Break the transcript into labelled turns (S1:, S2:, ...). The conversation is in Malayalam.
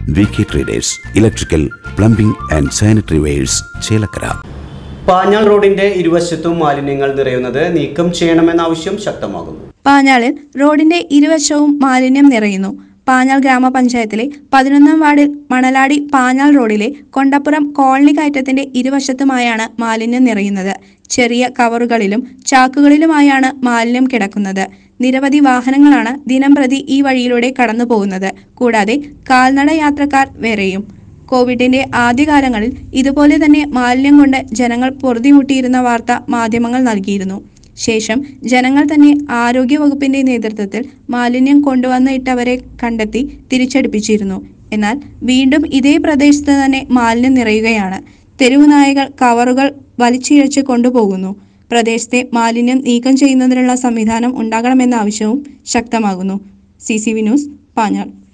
S1: V K traders electrical plumbing and sanitary wares Chelakkara
S2: Panjal റോഡിന്റെ ഇരുവശത്തും മാലിന്യങ്ങൾ നിറയുന്നത് നീക്കം ചെയ്യണമെന്ന ആവശ്യം ശക്തമാകുന്നു
S3: പാഞ്ഞാളിൽ റോഡിന്റെ ഇരുവശവും മാലിന്യം നിറയുന്നു പാഞ്ഞാൾ ഗ്രാമപഞ്ചായത്തിലെ പതിനൊന്നാം വാർഡിൽ മണലാടി പാഞ്ഞാൾ റോഡിലെ കൊണ്ടപ്പുറം കോളനി കയറ്റത്തിന്റെ ഇരുവശത്തുമായാണ് മാലിന്യം നിറയുന്നത് ചെറിയ കവറുകളിലും ചാക്കുകളിലുമായാണ് മാലിന്യം കിടക്കുന്നത് നിരവധി വാഹനങ്ങളാണ് ദിനംപ്രതി ഈ വഴിയിലൂടെ കടന്നു പോകുന്നത് കൂടാതെ കാൽനട യാത്രക്കാർ വേറെയും കോവിഡിന്റെ ആദ്യകാലങ്ങളിൽ ഇതുപോലെ തന്നെ മാലിന്യം കൊണ്ട് ജനങ്ങൾ പൊറുതിമുട്ടിയിരുന്ന വാർത്ത മാധ്യമങ്ങൾ നൽകിയിരുന്നു ശേഷം ജനങ്ങൾ തന്നെ ആരോഗ്യവകുപ്പിന്റെ നേതൃത്വത്തിൽ മാലിന്യം കൊണ്ടുവന്ന് ഇട്ടവരെ കണ്ടെത്തി തിരിച്ചടിപ്പിച്ചിരുന്നു എന്നാൽ വീണ്ടും ഇതേ പ്രദേശത്ത് തന്നെ മാലിന്യം നിറയുകയാണ് തെരുവു നായകൾ കവറുകൾ വലിച്ചിഴച്ച് കൊണ്ടുപോകുന്നു പ്രദേശത്തെ മാലിന്യം നീക്കം ചെയ്യുന്നതിനുള്ള സംവിധാനം ഉണ്ടാകണമെന്ന ആവശ്യവും ശക്തമാകുന്നു C C V news Panjal